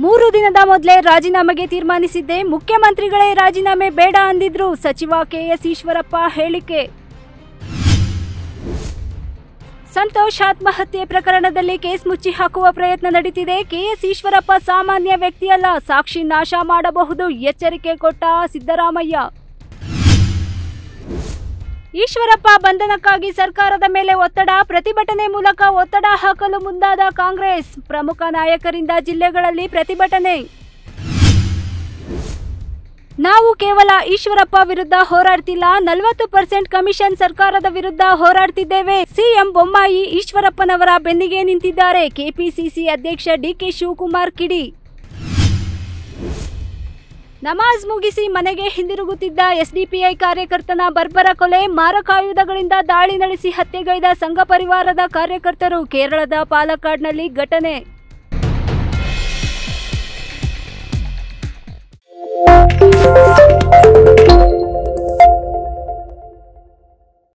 ಮೂರು ದಿನದ ಮೊದಲೇ ರಾಜೀನಾಮೆಗೆ ತೀರ್ಮಾನಿಸಿದ್ದೆ ಮುಖ್ಯಮಂತ್ರಿಗಳೇ ರಾಜೀನಾಮೆ ಬೇಡ ಅಂದಿದ್ರು ಸಚಿವ ಕೆಎಸ್ ಈಶ್ವರಪ್ಪ ಹೇಳಿಕೆ ಸಂತೋಷ್ ಆತ್ಮಹತ್ಯೆ ಪ್ರಕರಣದಲ್ಲಿ ಕೇಸ್ ಮುಚ್ಚಿ ಹಾಕುವ ಪ್ರಯತ್ನ ನಡೀತಿದೆ ಕೆಎಸ್ ಈಶ್ವರಪ್ಪ ಸಾಮಾನ್ಯ ವ್ಯಕ್ತಿಯಲ್ಲ ಸಾಕ್ಷಿ ನಾಶ ಮಾಡಬಹುದು ಎಚ್ಚರಿಕೆ ಕೊಟ್ಟ ಸಿದ್ದರಾಮಯ್ಯ ಈಶ್ವರಪ್ಪ ಬಂಧನಕ್ಕಾಗಿ ಸರ್ಕಾರದ ಮೇಲೆ ಒತ್ತಡ ಪ್ರತಿಭಟನೆ ಮೂಲಕ ಒತ್ತಡ ಹಾಕಲು ಮುಂದಾದ ಕಾಂಗ್ರೆಸ್ ಪ್ರಮುಖ ನಾಯಕರಿಂದ ಜಿಲ್ಲೆಗಳಲ್ಲಿ ಪ್ರತಿಭಟನೆ ನಾವು ಕೇವಲ ಈಶ್ವರಪ್ಪ ವಿರುದ್ಧ ಹೋರಾಡ್ತಿಲ್ಲ ನಲವತ್ತು ಪರ್ಸೆಂಟ್ ಕಮಿಷನ್ ಸರ್ಕಾರದ ವಿರುದ್ಧ ಹೋರಾಡ್ತಿದ್ದೇವೆ ಸಿಎಂ ಬೊಮ್ಮಾಯಿ ಈಶ್ವರಪ್ಪನವರ ಬೆನ್ನಿಗೆ ನಿಂತಿದ್ದಾರೆ ಕೆಪಿಸಿಸಿ ಅಧ್ಯಕ್ಷ ಡಿಕೆ ಶಿವಕುಮಾರ್ ಕಿಡಿ ನಮಾಜ್ ಮುಗಿಸಿ ಮನೆಗೆ ಹಿಂದಿರುಗುತ್ತಿದ್ದ ಎಸ್ಡಿಪಿಐ ಕಾರ್ಯಕರ್ತನ ಬರ್ಬರ ಕೊಲೆ ಮಾರಕಾಯುಧಗಳಿಂದ ದಾಳಿ ನಡೆಸಿ ಹತ್ಯೆಗೈದ ಸಂಘ ಪರಿವಾರದ ಕಾರ್ಯಕರ್ತರು ಕೇರಳದ ಪಾಲಕ್ಕಾಡ್ನಲ್ಲಿ ಘಟನೆ